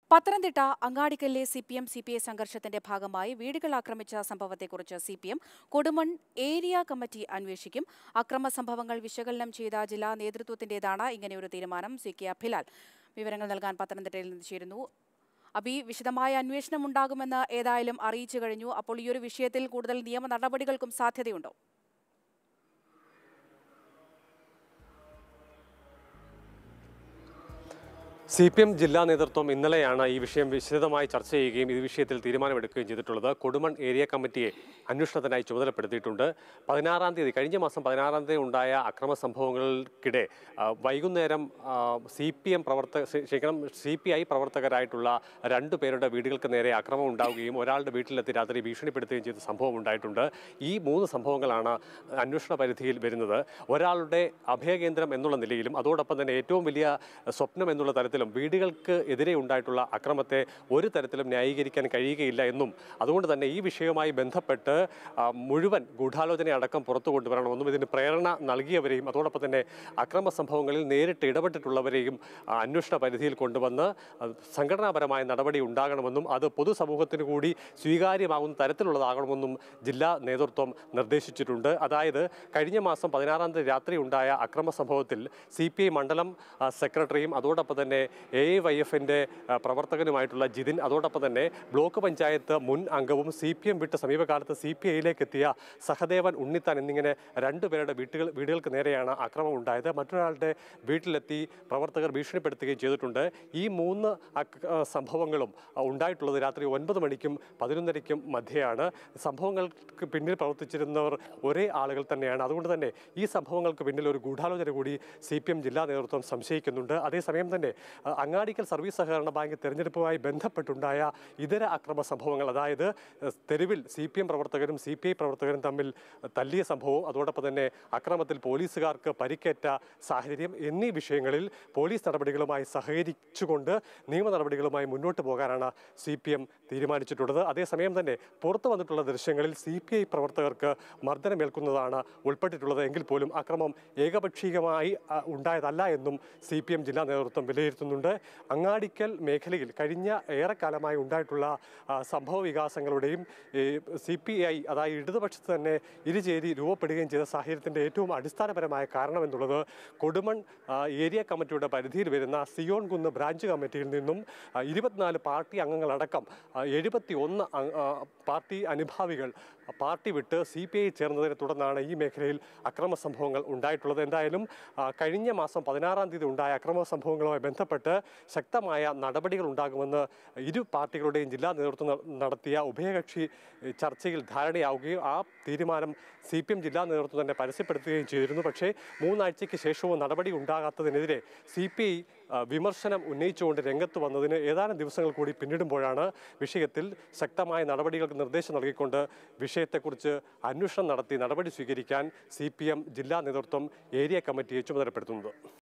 പത്തനംതിട്ട അങ്ങാടിക്കലിലെ C P M C P I സംഘർഷത്തിന്റെ ഭാഗമായി വീടുകൾ ആക്രമിച്ച സംഭവത്തെക്കുറിച്ച് C P M Kodumon area committee അന്വേഷിക്കും അക്രമ സംഭവങ്ങൾ വിശകലനം ചെയ്ത ജില്ലാ നേതൃത്വത്തിന്റേതാണ് ഇങ്ങനെയൊരു തീരുമാനം സി കെ അഭിലാൽ വിവരങ്ങൾ നൽകാൻ പത്തനംതിട്ടയിൽ നിന്ന് ചേരുന്നു അബി വിശദമായ അന്വേഷണം ഉണ്ടാകുമെന്ന് ഏതായാലും അറിയിച്ചു കഴിഞ്ഞു അപ്പോൾ ഈ ഒരു വിഷയത്തിൽ കൂടുതൽ നിയമ നടപടികൾക്കും സാധ്യതയുണ്ടോ സി പി എം ജില്ലാ നേതൃത്വം ഇന്നലെയാണ് ഈ വിഷയം വിശദമായി ചർച്ച ചെയ്യുകയും ഈ വിഷയത്തിൽ തീരുമാനമെടുക്കുകയും ചെയ്തിട്ടുള്ളത് കൊടുമൺ ഏരിയ കമ്മിറ്റിയെ അന്വേഷണത്തിനായി ചുമതലപ്പെടുത്തിയിട്ടുണ്ട് പതിനാറാം തീയതി കഴിഞ്ഞ മാസം പതിനാറാം തീയതി ഉണ്ടായ അക്രമ സംഭവങ്ങൾക്കിടെ ആ, വൈകുന്നേരം സി പി എം പ്രവർത്തക ക്ഷമിക്കണം സി പി ഐ പ്രവർത്തകരായിട്ടുള്ള രണ്ടു പേരുടെ വീടുകൾക്ക് നേരെ അക്രമം ഉണ്ടാവുകയും ഒരാളുടെ വീട്ടിലെത്തി രാത്രി ഭീഷണിപ്പെടുത്തുകയും ചെയ്ത സംഭവം ഉണ്ടായിട്ടുണ്ട് ഈ മൂന്ന് സംഭവങ്ങളാണ് അന്വേഷണ പരിധിയിൽ വരുന്നത് ഒരാളുടെ അഭയകേന്ദ്രം എന്നുള്ള നിലയിലും അതോടൊപ്പം തന്നെ ഏറ്റവും വലിയ സ്വപ്നം എന്നുള്ള തരത്തിലും വീടുകൾക്ക് എതിരെ ഉണ്ടായിട്ടുള്ള അക്രമത്തെ ഒരു തരത്തിലും ന്യായീകരിക്കാൻ കഴിയുകയില്ല എന്നും അതുകൊണ്ട് തന്നെ ഈ വിഷയവുമായി ബന്ധപ്പെട്ട് ആ, മുഴുവൻ ഗൂഢാലോചന അടക്കം പുറത്തു കൊണ്ടുവരണമെന്നും ഇതിന് പ്രേരണ നൽകിയവരെയും അതോടൊപ്പം തന്നെ അക്രമ സംഭവങ്ങളിൽ നേരിട്ട് ഇടപെട്ടിട്ടുള്ളവരെയും ആ, അന്വേഷണ പരിധിയിൽ കൊണ്ടുവന്ന് അത് സംഘടനാപരമായ നടപടി ഉണ്ടാകണമെന്നും അത് പൊതുസമൂഹത്തിന് കൂടി സ്വീകാര്യമാകുന്ന തരത്തിലുള്ളതാകണമെന്നും ജില്ലാ നേതൃത്വം നിർദ്ദേശിച്ചിട്ടുണ്ട് അതായത് കഴിഞ്ഞ മാസം പതിനാറാം തീയതി രാത്രി ഉണ്ടായ അക്രമ സംഭവത്തിൽ സി പി ഐ മണ്ഡലം ആ, സെക്രട്ടറിയും അതോടൊപ്പം തന്നെ എ ഐ വൈ എഫിൻ്റെ പ്രവർത്തകനുമായിട്ടുള്ള ജിതിൻ അതോടൊപ്പം തന്നെ ബ്ലോക്ക് പഞ്ചായത്ത് മുൻ അംഗവും സി പി എം വിട്ട് സമീപകാലത്ത് സി പി ഐയിലേക്ക് എത്തിയ സഹദേവൻ ഉണ്ണിത്താൻ എന്നിങ്ങനെ രണ്ടുപേരുടെ വീട്ടുകൾ വീടുകൾക്ക് നേരെയാണ് ആക്രമണം ഉണ്ടായത് മറ്റൊരാളുടെ വീട്ടിലെത്തി പ്രവർത്തകർ ഭീഷണിപ്പെടുത്തുകയും ചെയ്തിട്ടുണ്ട് ഈ മൂന്ന് അക്- ആ, സംഭവങ്ങളും ആ, ഉണ്ടായിട്ടുള്ളത് രാത്രി ഒൻപത് മണിക്കും പതിനൊന്നരയ്ക്കും മധ്യയാണ് സംഭവങ്ങൾക്ക് പിന്നിൽ പ്രവർത്തിച്ചിരുന്നവർ ഒരേ ആളുകൾ തന്നെയാണ് അതുകൊണ്ട് തന്നെ ഈ സംഭവങ്ങൾക്ക് പിന്നിൽ ഒരു ഗൂഢാലോചന കൂടി സി പി എം ജില്ലാ നേതൃത്വം സംശയിക്കുന്നുണ്ട് അതേസമയം തന്നെ ആ, അങ്ങാടിക്കൽ സർവീസ് സഹകരണ ബാങ്ക് തെരഞ്ഞെടുപ്പുമായി ബന്ധപ്പെട്ടുണ്ടായ ഇതര അക്രമ സംഭവങ്ങൾ അതായത് ആ, തെരുവിൽ സി പി എം പ്രവർത്തകരും സി പി ഐ പ്രവർത്തകരും തമ്മിൽ തല്ലിയ സംഭവവും അതോടൊപ്പം തന്നെ അക്രമത്തിൽ പോലീസുകാർക്ക് പരിക്കേറ്റ സാഹചര്യം എന്നീ വിഷയങ്ങളിൽ പോലീസ് നടപടികളുമായി സഹകരിച്ചുകൊണ്ട് നിയമ നടപടികളുമായി മുന്നോട്ട് പോകാനാണ് സി പി എം തീരുമാനിച്ചിട്ടുള്ളത് അതേസമയം തന്നെ പുറത്തു വന്നിട്ടുള്ള ദൃശ്യങ്ങളിൽ സി പി ഐ പ്രവർത്തകർക്ക് മർദ്ദനമേൽക്കുന്നതാണ് ഉൾപ്പെട്ടിട്ടുള്ളത് എങ്കിൽ പോലും അക്രമം ഏകപക്ഷീയമായി ആ, ഉണ്ടായതല്ല എന്നും സി പി എം ജില്ലാ നേതൃത്വം വിലയിരുത്തുന്നുണ്ട് അങ്ങാടിക്കൽ മേഖലയിൽ കഴിഞ്ഞ ഏറെക്കാലമായി ഉണ്ടായിട്ടുള്ള ആ, സംഭവ വികാസങ്ങളുടെയും സി പി ഐ അതായത് ഇടതുപക്ഷത്ത് തന്നെ ഇരുചേരി രൂപപ്പെടുകയും ചെയ്ത സാഹചര്യത്തിൻ്റെ ഏറ്റവും അടിസ്ഥാനപരമായ കാരണം എന്നുള്ളത് കൊടുമൺ ആ, ഏരിയ കമ്മിറ്റിയുടെ പരിധിയിൽ വരുന്ന സിയോൺ കുന്ന് ബ്രാഞ്ച് കമ്മിറ്റിയിൽ നിന്നും ആ, ഇരുപത്തിനാല് പാർട്ടി അംഗങ്ങളടക്കം എഴുപത്തി ഒന്ന് പാർട്ടി അനുഭാവികൾ പാർട്ടി വിട്ട് സി പി ഐ ചേർന്നതിനെ തുടർന്നാണ് ഈ മേഖലയിൽ അക്രമ സംഭവങ്ങൾ ഉണ്ടായിട്ടുള്ളത് എന്തായാലും ആ, കഴിഞ്ഞ മാസം പതിനാറാം തീയതി ഉണ്ടായ അക്രമ സംഭവങ്ങളുമായി ബന്ധപ്പെട്ട് ശക്തമായ നടപടികൾ ഉണ്ടാകുമെന്ന് ഇരു പാർട്ടികളുടെയും ജില്ലാ നേതൃത്വം ന- നടത്തിയ ഉഭയകക്ഷി ഏ, ചർച്ചയിൽ ധാരണയാവുകയും ആ തീരുമാനം സി പി എം ജില്ലാ നേതൃത്വം തന്നെ പരസ്യപ്പെടുത്തുകയും ചെയ്തിരുന്നു പക്ഷേ മൂന്നാഴ്ചയ്ക്ക് ശേഷവും നടപടി ഉണ്ടാകാത്തതിനെതിരെ സി പി ഐ വിമർശനം ഉന്നയിച്ചുകൊണ്ട് രംഗത്ത് വന്നതിന് ഏതാനും ദിവസങ്ങൾ കൂടി പിന്നിടുമ്പോഴാണ് വിഷയത്തിൽ ശക്തമായ നടപടികൾക്ക് നിർദ്ദേശം നൽകിക്കൊണ്ട് വിഷയത്തെക്കുറിച്ച് അന്വേഷണം നടത്തി നടപടി സ്വീകരിക്കാൻ സി ജില്ലാ നേതൃത്വം ഏരിയ കമ്മിറ്റിയെ ചുമതലപ്പെടുത്തുന്നത്